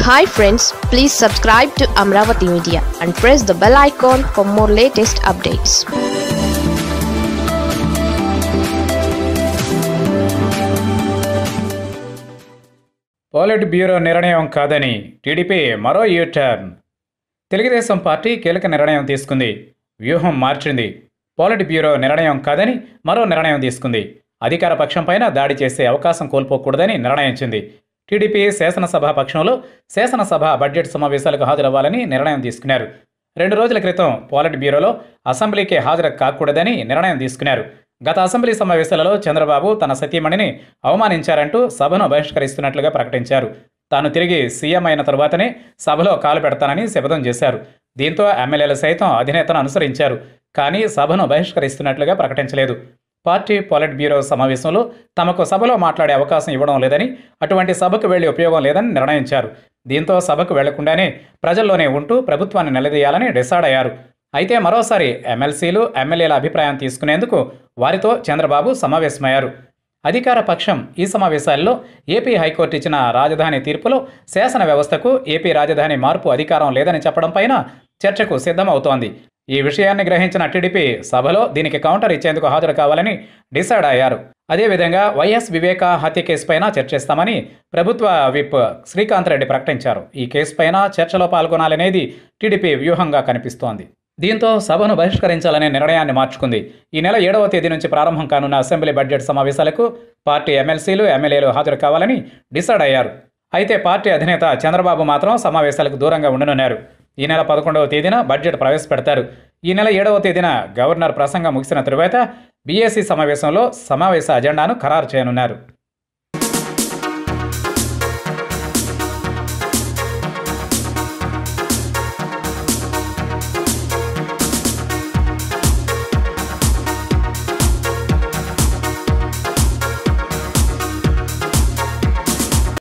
hi friends please subscribe to Amaravati media and press the bell icon for more latest updates politburo నిర్ణయం కాదని TDP మరో U turn Telugu Desam party కీలక నిర్ణయం తీసుకుంది వ్యూహం మార్చింది పోలిట్ బ్యూరో నిర్ణయం కాదని మరో నిర్ణయం తీసుకుంది అధికార పక్షంపైన దాడి చేసే అవకాశం కోల్పోకూడదని నిర్ణయించింది టీడీపీ శాసనసభ పక్షంలో శాసనసభ బడ్జెట్ సమావేశాలకు హాజరవ్వాలని నిర్ణయం తీసుకున్నారు రెండు రోజుల క్రితం పోలిట్ బ్యూరోలో అసెంబ్లీకి హాజరు కాకూడదని నిర్ణయం తీసుకున్నారు గత అసెంబ్లీ సమావేశాలలో చంద్రబాబు తన సతీమణిని అవమానించారంటూ సభను బహిష్కరిస్తున్నట్లుగా ప్రకటించారు తాను తిరిగి సీఎం అయిన తరువాతనే సభలో కాలు పెడతానని శపథం చేశారు దీంతో ఎమ్మెల్యేలు సైతం అధినేతను అనుసరించారు కానీ సభను బహిష్కరిస్తున్నట్లుగా ప్రకటించలేదు పార్టీ పాలిట్ బ్యూరో సమావేశంలో తమకు సభలో మాట్లాడే అవకాశం ఇవ్వడం లేదని అటువంటి సభకు వెళ్లి ఉపయోగం లేదని నిర్ణయించారు దీంతో సభకు వెళ్లకుండానే ప్రజల్లోనే ఉంటూ ప్రభుత్వాన్ని నిలదీయాలని డిసైడ్ అయ్యారు అయితే మరోసారి ఎమ్మెల్సీలు ఎమ్మెల్యేల అభిప్రాయం తీసుకునేందుకు వారితో చంద్రబాబు సమావేశమయ్యారు అధికార పక్షం ఈ సమావేశాల్లో ఏపీ హైకోర్టు ఇచ్చిన రాజధాని తీర్పులో శాసన వ్యవస్థకు ఏపీ రాజధాని మార్పు అధికారం లేదని చెప్పడం పైన చర్చకు సిద్ధమవుతోంది ఈ విషయాన్ని గ్రహించిన టీడీపీ సభలో దీనికి కౌంటర్ ఇచ్చేందుకు హాజరు కావాలని డిసైడ్ అయ్యారు అదేవిధంగా వైఎస్ వివేక హత్య కేసుపైన చర్చిస్తామని ప్రభుత్వ విప్ శ్రీకాంత్ రెడ్డి ప్రకటించారు ఈ కేసుపైన చర్చలో పాల్గొనాలనేది టీడీపీ వ్యూహంగా కనిపిస్తోంది దీంతో సభను బహిష్కరించాలనే నిర్ణయాన్ని మార్చుకుంది ఈ నెల ఏడవ తేదీ నుంచి ప్రారంభం కానున్న అసెంబ్లీ బడ్జెట్ సమావేశాలకు పార్టీ ఎమ్మెల్సీలు ఎమ్మెల్యేలు హాజరు కావాలని డిసైడ్ అయ్యారు అయితే పార్టీ అధినేత చంద్రబాబు మాత్రం సమావేశాలకు దూరంగా ఉండనున్నారు ఈ నెల పదకొండవ తేదీన బడ్జెట్ ప్రవేశపెడతారు ఈ నెల ఏడవ తేదీన గవర్నర్ ప్రసంగం ముగిసిన తరువాత బీఏసీ సమావేశంలో సమావేశ అజెండాను ఖరారు చేయనున్నారు